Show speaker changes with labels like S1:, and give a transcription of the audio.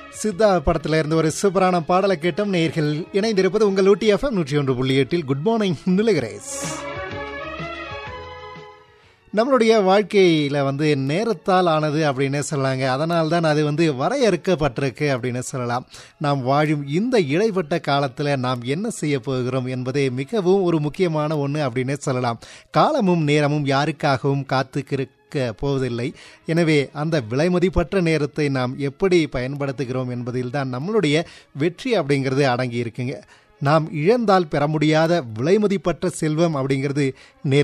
S1: சித்தா படத்துல இருந்து ஒரு சூப்பரான பாடலை கேட்டோம் நேர்கள் இணைந்திருப்பது உங்கள் ஊட்டி எஃப்எம் நூற்றி ஒன்று புள்ளி எட்டில் குட் மார்னிங் நிலகரேஸ் நம்மளுடைய வாழ்க்கையில் வந்து நேரத்தால் ஆனது அப்படின்னு சொல்லலாங்க அதனால் தான் அது வந்து வரையறுக்கப்பட்டிருக்கு அப்படின்னு சொல்லலாம் நாம் வாழும் இந்த இடைப்பட்ட காலத்தில் நாம் என்ன செய்ய போகிறோம் என்பதே மிகவும் ஒரு முக்கியமான ஒன்று அப்படின்னு சொல்லலாம் காலமும் நேரமும் யாருக்காகவும் காத்துக்கிருக்க போவதில்லை எனவே அந்த விலைமதிப்பற்ற நேரத்தை நாம் எப்படி பயன்படுத்துகிறோம் என்பதில் தான் நம்மளுடைய வெற்றி அப்படிங்கிறது அடங்கி இருக்குங்க நாம் இழந்தால் பெற முடியாத விலைமதிப்பற்ற செல்வம் அப்படிங்கிறது நேரம்